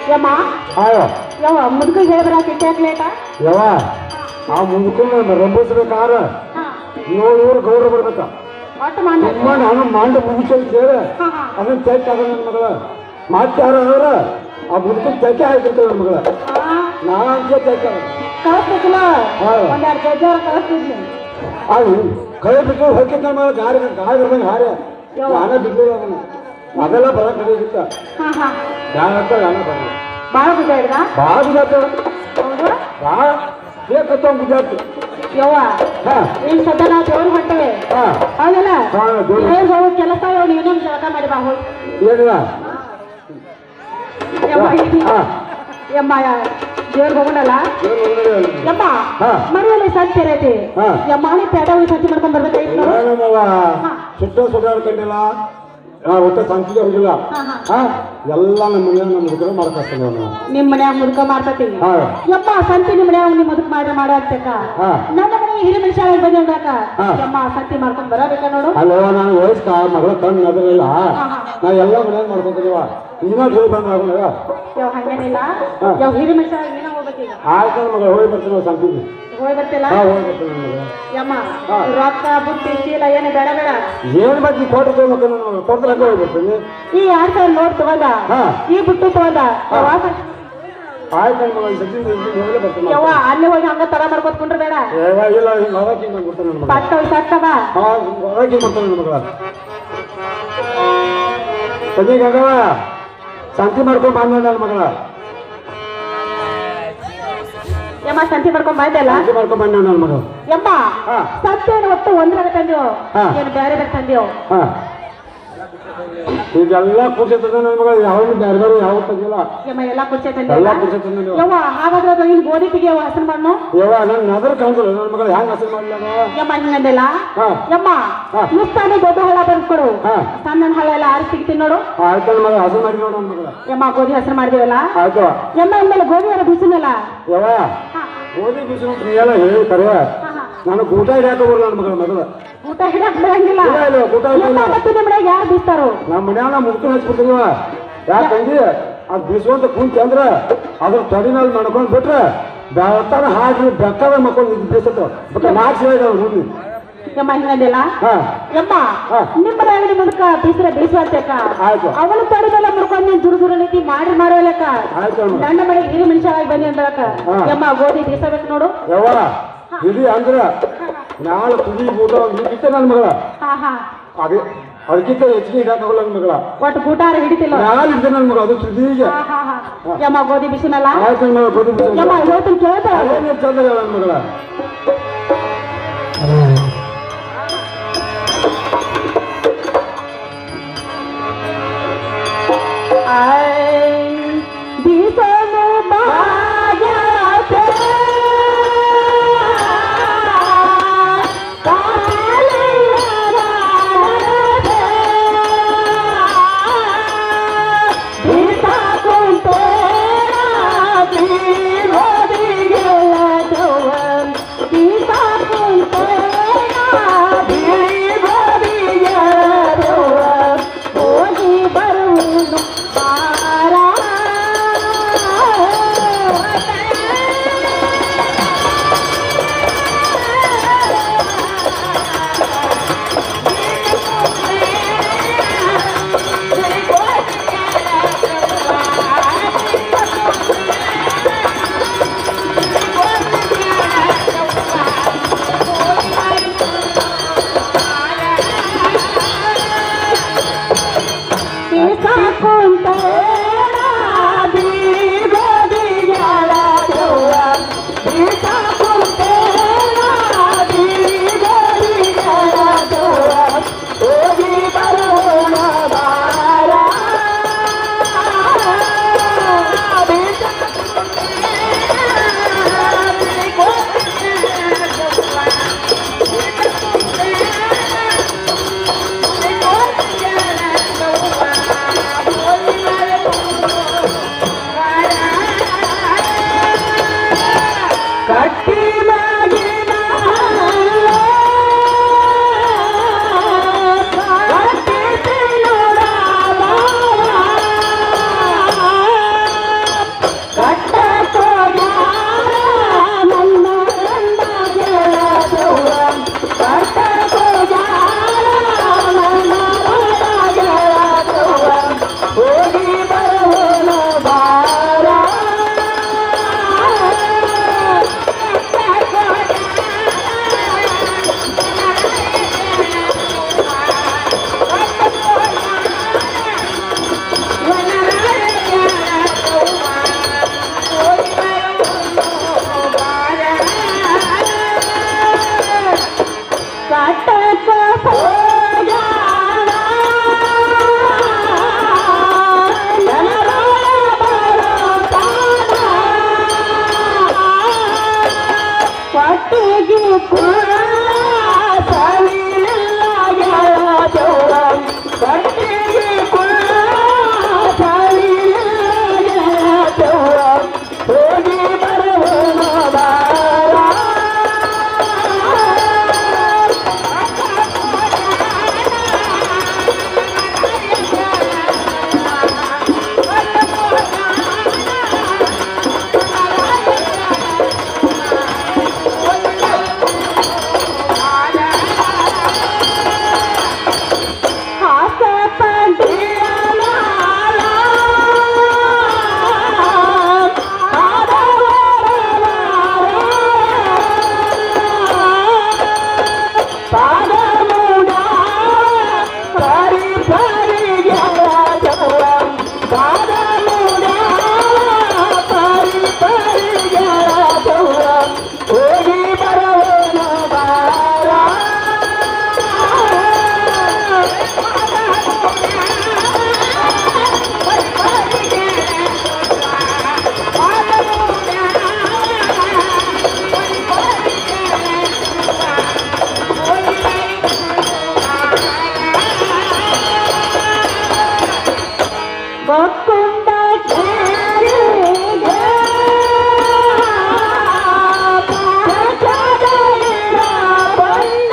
ಯಮ್ಮ ಆಯ ಯಾವ ಮುದುಕ ಹೇಳಿದ್ರ ಕಿಟ್ಟಾಕ್ ಲೇಟ ಯವ ಆ ಮುಂದಕ್ಕೆ ರಂಬಿಸ್ಬೇಕಾರ ಹಾ ಏಳು ಊರು ಗೌರ ಬರ್ಬೇಕ ಒಟ್ಟು ಮಾಡ ತುಂಬ ನಾನು ಮಾಂಡ ಮುಗಿಸೋದು ಕೇಳ ಹಾ ಹಾ ಅದನ್ನ ಚೆಕ್ ಆಗ ನನ್ನ ಮಗಳ ಮತ್ತೆ ಯಾರು ಅವ್ರ ಆ ಮುದುಕನ್ ಚೆಕ್ ಆಗಿರ್ತಾವೆ ನನ್ನ ಮಗಳ ಹಾ ನಾನು ಚೆಕ್ ಆಗ ಕಳಿಸ್ಬೇಕಿಲ್ಲ ಹಾ. ಒಂದೆರಡು ಜಜ್ಜಾರ ಕಳಿಸ್ತಿದ್ನಿ ಅದು ಕೈ ಬಿಟ್ಟು ಹೋಗಿದ್ದ ನನ್ನ ಮಗಳ ಗಾಡಿ ಗಾಡಿ ಬರ್ದಂಗೆ ಹಾರ ನಾನೇ ಬಿದ್ದು ಅದನ್ನ ಅದೆಲ್ಲ ಬರಕ್ ನಡೆಯುತ್ತ ಹಾ ಹಾ ಗಾಡಿ ಹತ್ತ ನಾನೇ ಬರಲ್ಲ ಭಾಳ ಬುದ್ಧ ಹಿಡ್ದ ಭಾಳ ಬಿದ್ದಾತ ಹೌದು ಭಾಳ ಬೇಕತ್ತ ಬಿದ್ದಾತು ಯವ್ವ ಹಾ ಈಗ ಸದ್ಯ ನಾವು ದೇವ್ರಿಗೆ ಹೊಂಟೇವೆ ಹಾ ಹೌದಲ್ಲ ಹಾ ದೇವ್ರು ದೇವ್ರಿಗೆ ಹೋಗೋ ಕೆಲಸ ಇವ್ ನೀವೇನು ಜಳಕ ಮಾಡಿ ಬಾ ಹೋಗಿ ಏನಿಲ್ಲ ಯಮ್ಮ ಹಾ ಯಮ್ಮ ದೇವ್ರಿಗೆ ಹೋಗೋಣಲ್ಲ ಏನು ಒಂದೇ ಯಮ್ಮ ಹಾ. ಮನೆಯಲ್ಲಿ ಸಂತೆ ಐತಿ ಹಾ. ಯಮ್ಮ ಹಣಿ ಪೇಟ ಹೋಗಿ ಸಂತೆ ಮಾಡ್ಕೊಂಡ್ ಬರ್ಬೇಕಾಯ್ತು ನೋಡು ಏನಮ್ಮವ್ವ ಸುತ್ತ ಸುಧಾರ್ಕೊಂಡಿಲ್ಲ ಆ ಒಟ್ಟ ಸಂತಿಗೆ ಹೋಗಿಲ್ಲ ಹಾ ಹಾ ಹಾ ಎಲ್ಲ ನಮ್ಮ ಮನೆಯ ನಮ್ಮ ಹುಡುಗರು ಮಾಡ್ಕೊಳ್ತಾನೆ ಅವನು ನಿಮ್ ಮನ್ಯಾಗ ಮುದುಕ ಮಾಡ್ತತಿ ಹಾ ಯಮ್ಮ ಸಂತಿ ನಿಮ್ ಮನ್ಯಾಗ ನಿಮ್ ಮುದುಕ ಮಾಡಿ ಮಾಡೋ ಅಂತಕ್ಕ ಹಾ ನನ್ನ ಮನೆ ಹಿರಿ ಮನುಷ್ಯ ಬಂದಿ ಅಂದಾಕ ಹಾ. ಯಮ್ಮ ಸಂತಿ ಮಾಡ್ಕೊಂಡ್ ಬರಬೇಕ ನೋಡು ಅಲ್ಲವ ನಾನು ವಯಸ್ಕ ಮಗಳ ಕಣ್ಣು ಅದರಿಲ್ಲ ಹಾ, ಹಾ. ನಾ ಎಲ್ಲ ಮನ್ಯಾಗ ಮಾಡ್ಕೊತೀವ ಇನ್ನ ಹೋಗಿ ಬಂದ ಆಗುನಾಗ ಯಾವ ಹಂಗೇನಿಲ್ಲ ಹಾ. ಯಾವ ಹಿರಿ ಮನುಷ್ಯ ನೀನ ಹೋಗ್ಬೇಕೀಗ ಆಯ್ತು ನನ್ನ ಮಗ ಹೋಗಿ ಬರ್ತೀನಿ ಸಂತಿಗೆ ಹೋಗಿ ಬರ್ತಿಲ್ಲ ಹಾ ಹೋಗಿ ಬರ್ತೀನಿ ನನ್ನ ಮಗ ಯಮ್ಮ ಹಾ. ರೊಕ್ಕ ಬುಟ್ಟಿ ಚೀಲ ಏನು ಬೇಡ ಬೇಡ ಏನು ಬಗ್ಗೆ ಕೋಟಿ ತಗೋಬೇಕು ನನ್ನ ಮಗ ಕೊಡ್ತಾರೆ ಹೋಗಿ ಬರ್ತೀನಿ ಈ ಎರಡ್ ಸಾವಿರ ನೋಟ್ ತಗೊಂಡ ಹಾ. ಈ ಬುಟ್ಟು ತಗೊಂಡ ಯಾವ ಆಯ್ತು ನನ್ನ ಮಗ ಈ ಸಚಿನ್ ಹೋಗಲೇ ಬರ್ತೀನಿ ಯವ್ವ ಅಲ್ಲಿ ಹೋಗಿ ಹಂಗ ತರ ಮಾಡ್ಕೊತ್ ಕುಂಡ್ರ ಬೇಡ ಏ, ಇಲ್ಲ ಹಿಂಗೆ ಹೋಗಕ್ಕೆ ಹಿಂಗೆ ಕೊಡ್ತಾನೆ ನನ್ನ ಮಗ ಪಟ್ಟ ಸಟ್ಟ ಬಾ ಹಾ ಹೋಗಕ್ಕೆ ಮಾಡ್ತಾನೆ ನನ್ನ ಮಗ ಸಂಜೆಗೆ ಆಗವ ಶಾಂತಿ ಮಾಡ್ಕೊಂಡು ಬಂದ ನನ್ನ ಮಗಳ ಯಮ್ಮ ಸಂತಿ ಮಾಡ್ಕೊಂಡ್ ಬಂದಲ್ಲ ಶಾಂತಿ ಮಾಡ್ಕೊಂಡು ಬಂದ ನನ್ನ ಮಗ ಯಮ್ಮ ಹಾ ಸತ್ಯನ ಒಟ್ಟು ಒಂದ್ರಾಗ ತಂದಿವು ಹಾ. ಏನು ಬೇರೆ ಬೇರೆ ತಂದಿವು ಹಾ ಇದೆಲ್ಲ ಕುರ್ಸಿರ್ತದೆ ನನ್ನ ಮಗ ಯಾವ ಬೇರೆ ಬೇರೆ ಯಾವ ತಂದಿಲ್ಲ ಯಮ್ಮ ಎಲ್ಲಾ ಕುರ್ಚಿ ಎಲ್ಲ ತಂದಿವ ಕುರ್ಸಿರ್ತದೆ ನೀವು ಯವ್ವ ಹಾಗಾದ್ರೆ ಅದು ಇಲ್ಲಿ ಗೋಧಿ ತೆಗಿಯವ ಹಸನ್ ಮಣ್ಣು ಯವ್ವ ನನ್ನ ನಗರ ಕಾಣ್ಸಲ್ಲ ನನ್ನ ಮಗಳು ಹ್ಯಾಂಗ ಹಸರು ಮಾಡಲ್ಲ ಯಮ್ಮ ಹಿಂಗಂದಿಲ್ಲ ಹಾ ಯಮ್ಮ ಹಾ. ಮುಸ್ತಾನೆ ದೊಡ್ಡ ಹಳ್ಳ ಬಂದ್ಕೊಡು ಹಾ ಸಣ್ಣ ಹಳ್ಳ ಎಲ್ಲ ಆರಿ ಸಿಗ್ತೀನಿ ನೋಡು ಆಯ್ತು ನನ್ನ ಮಗ ಹಸರು ಮಾಡಿ ನೋಡು ನನ್ನ ಮಗಳ ಯಮ್ಮ ಗೋಧಿ ಹಸರು ಮಾಡಿದಿವಲ್ಲ ಆಯ್ತು ಯಮ್ಮ ಇನ್ಮೇಲೆ ಗೋಧಿ ಎಲ್ಲ ಬಿಸಿನಲ್ಲ ಯವ್ವ ಹಾ ಓದಿ ಬಿಸಿಲು ನೀ ಎಲ್ಲ ಹೇಳಿ ಕರೆ ಹಾ ಹಾ ನನಗೆ ಊಟ ಹಿಡಿಯಾಕ ಬರಲ್ಲ ನನ್ನ ಮಗಳ ಮಗಳು ಊಟ ಹಿಡಕ್ ಬರಂಗಿಲ್ಲ ಇಲ್ಲ ಇಲ್ಲ ಊಟ ಯಮ್ಮ ಹಿಡಿಯಲ್ಲ ಮತ್ತೆ ನಿಮ್ಮ ಮನ್ಯಾಗ ಯಾರು ಬೀಸ್ತಾರೋ ನಮ್ಮ ಮನ್ಯಾಗ ಮುಗ್ತು ಹಚ್ಬಿಡ್ತೀವ ಯಾಕಂದ್ರೆ ಅದು ಬಿಸುವಂತ ಕುಂತ ಅಂದ್ರೆ ಅದ್ರ ತೊಡಿನಲ್ಲಿ ಮಾಡ್ಕೊಂಡು ಬಿಟ್ರೆ ಬೆಳತಾನ ಹಾಕಿ ಬೆಕ್ಕದ ಮಕ್ಕಳು ಇದು ಬೀಸತ್ತು ಮತ್ತೆ ನಾಲ್ಕು ಸಿಗ ಇದಾವೆ ಮುಂದೆ ಯಮ್ಮ ಹಿಂಗಂದಿಲ್ಲ ಹಾ ಯಮ್ಮ ಹಾ. ನಿಮ್ಮ ಮನ್ಯಾಗ ಮುದುಕ ಬೀಸ್ರೆ ಬೀಸುವಂತಕ್ಕ ಆಯ್ತು ಅವಳು ತಡಿದೆಲ್ಲ ಮುಡ್ಕೊಂಡು ನೀನ್ ದುರು ದುರು ನೀತಿ ಮಾಡಿ ಮಾಡೋಲಕ್ಕ ಆಯ್ತು ಅಮ್ಮ ನನ್ನ ಮನೆಗೆ ಹಿರಿ ಮನುಷ್ಯರಾಗಿ ಬನ್ನಿ ಅಂದಳಕ ಹಾ. ಯಮ್ಮ ಗೋಧಿ ಬೀಸಬೇಕು ನೋಡು ಯವ್ವ ಇಡೀ ಅಂದ್ರ ನಾಳೆ ಕುದಿ ಊಟ ಇತ್ತ ನನ್ನ ಮಗಳ ಹಾ ಹಾ ಅದೇ ಅದಕ್ಕಿಂತ ಹೆಚ್ಚಿಗೆ ಇಡಾಕಾಗಲ್ಲ ನನ್ನ ಮಗಳ ಒಟ್ಟು ಗೂಟಾರ ಹಿಡಿತಿಲ್ಲ ನಾಳೆ ಇದ್ದೆ ನನ್ನ ಮಗ ಅದು ಸುದ್ದಿಗೆ ಹಾ ಹಾ ಹಾ ಯಮ್ಮ ಗೋಧಿ ಬಿಸಿನಲ್ಲ ಆಯ್ತು ನನ್ನ ಮಗ ಬದುಕು ಯಮ್ಮ ಹೇಳ್ತೀನಿ ಕೇಳ್ತ ಅದೇನು ಚಂದ ನನ್ನ ಮಗಳ ಬೀಸನು ಬಾಯಾತೆ ಬರುವುದು ಒಕ್ಕುಂಡ ಕೇರಿಗೆ ಪಾಚದಲ್ಲಿನ ಬಣ್ಣ.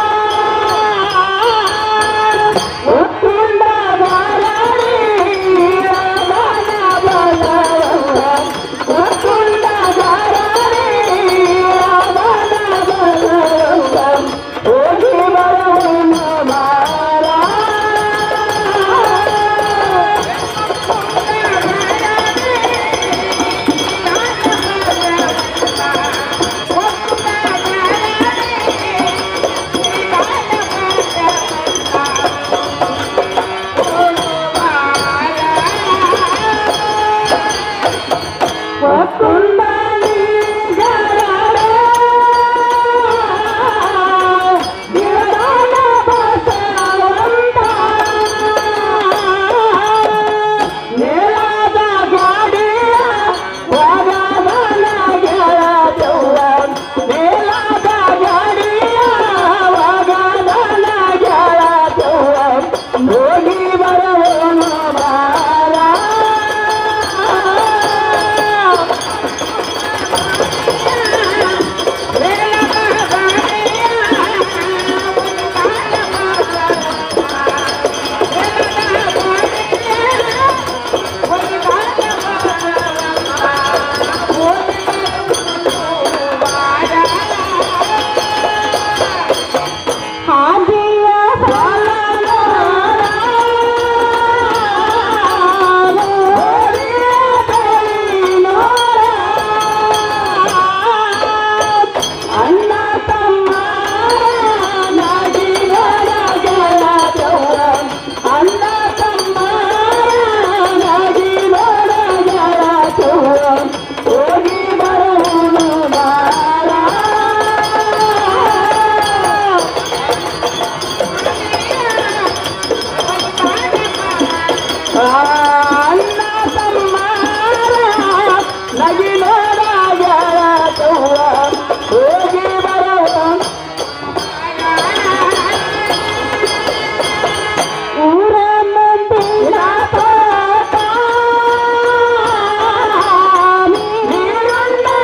ಒಕ್ಕುಂಡ ಬಾರಡಿ ಅವನ ಬಲವ. ಒಕ್ಕುಂಡ ಬಾರಡಿ ಅವನ ಬಲವ. ಹೋಗಿ ಬರುವನು ಮಾರ ವಕುಂಡಲಿ ಜರಳೆ ಗಿರಣ ಬಸವಂತ ಮೇಳದ ಗಾಡಿಯ ವಗವನ ಗೆಳತವ್ವ ಮೇಳದ ಗಾಡಿಯ ವಗವನ ಗೆಳತವ್ವ ಹೋಗಿ ಬರುವನು ಬಾರ ಹಾದಿಯ ಅಣ್ಣ ತಮ್ಮ ನದಿಯರ ಗೆಳತವ್ವ ಅಣ್ಣ ತಮ್ಮ ನದಿಯರ ಗೆಳತವ್ವ ಹೋಗಿ ಬರುವನು ಬಾರ ಅಣ್ಣ ತಮ್ಮ ನಗಿನೋಡಾಗ ಹೋಗಿ ಬರುವ ಊರ ಮುಂದಿನ ತೋಟ ನೀರನ್ನ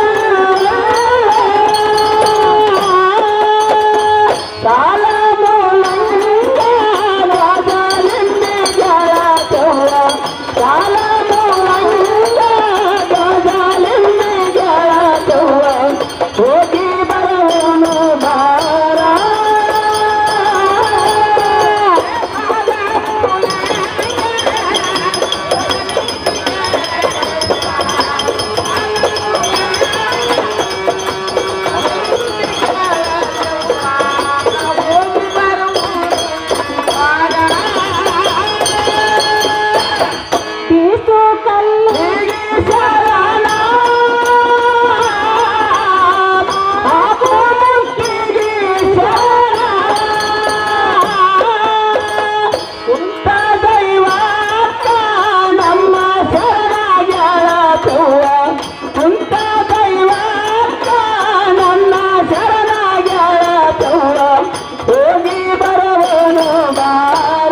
ಸಾಲ ಮೂಲಂಗ ರಾಜಲಿಂಗ ಗೆಳತವ್ವ ಸಾಲ ಮೂಲಂಗ ರಾಜಲಿಂಗ ಗೆಳತವ್ವ ಹೋಗಿ ಬರುವನು ಬಾರ ಬೀಸು ಕಲ್ಲಿಗೆ ಶರಣ ಹಾಗೂ ಮುಕ್ಕಿಗೆ ಶರಣ ಕುಂತ ದೈವಾತ ನಮ್ಮ ಶರಣಗೆಳತವ್ವ ಕುಂತ ದೈವಾತ ನನ್ನ ಶರಣಗೆಳತವ್ವ ಹೋಗಿ ಬರುವನು ಬಾರ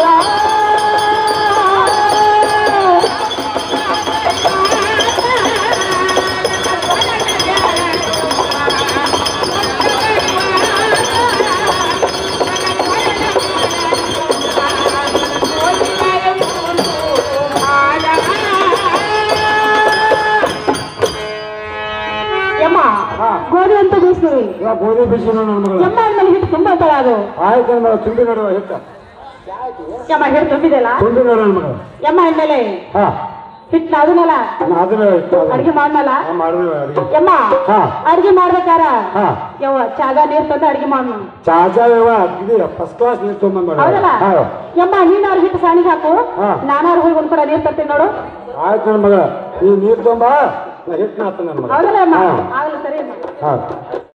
ಯಮ್ಮ ಹಾ. ಗೋಧಿ ಅಂತ ಬೀಸ್ತೀವಿ ಇವಾಗ ಗೋಧಿ ಬಿಸಿ ನನ್ನ ಮಗಳ ಯಮ್ಮ ಅಂದ್ಮೇಲೆ ಹಿಟ್ಟು ತುಂಬಾ ತಳ ಅದು ಆಯ್ತು ನನ್ನ ಮಗಳ ತುಂಬಿ ನೋಡುವ ಹಿಟ್ಟ ಯಮ್ಮ ಹಿಟ್ಟು ತುಂಬಿದೆಲ್ಲ ತುಂಬಿ ನೋಡ ನನ್ನ ಮಗಳ ಯಮ್ಮ ಅಂದ್ಮೇಲೆ ಹಾ ಹಿಟ್ಟು ಅದನ್ನಲ್ಲ ಅದನ್ನ ಇಟ್ಟು ಅದನ್ನ. ಅಡಿಗೆ ಮಾಡ್ನಲ್ಲ ಹಾ, ಮಾಡಿದ್ವಿ ಅಡಿಗೆ ಯಮ್ಮ ಹಾ ಅಡಿಗೆ ಮಾಡ್ಬೇಕಾರ ಹಾ ಯವ್ವ ಚಾಗ ನೀರ್ ತಂದು ಅಡಿಗೆ ಮಾಡ್ ಚಾಚಾವ ಇದು ಫಸ್ಟ್ ಕ್ಲಾಸ್ ನೀರು ತೊಗೊಂಬಂದ್ ಹೌದಲ್ಲ ಹಾ ಯಮ್ಮ ನೀನ್ ಅವ್ರ ಹಿಟ್ಟು ಸಾಣಿಗೆ ಹಾಕು ಹಾ. ನಾನಾರು ಹೋಗಿ ಒಂದ್ ಕೂಡ ನೀರ್ ತರ್ತೀನಿ ನೋಡು ಆಯ್ತು ನನ್ನ ಮಗ ಈ ನೀರು ತೊಂಬ ನಾ ಹಿಟ್ಟು ನಾತ ನನ್ನ ಮಗ ಹೌದಲ್ಲ ಅಮ್ಮ ಹಾ ಆಗಲ್ಲ ಸರಿ ಅಮ್ಮ ಹಾ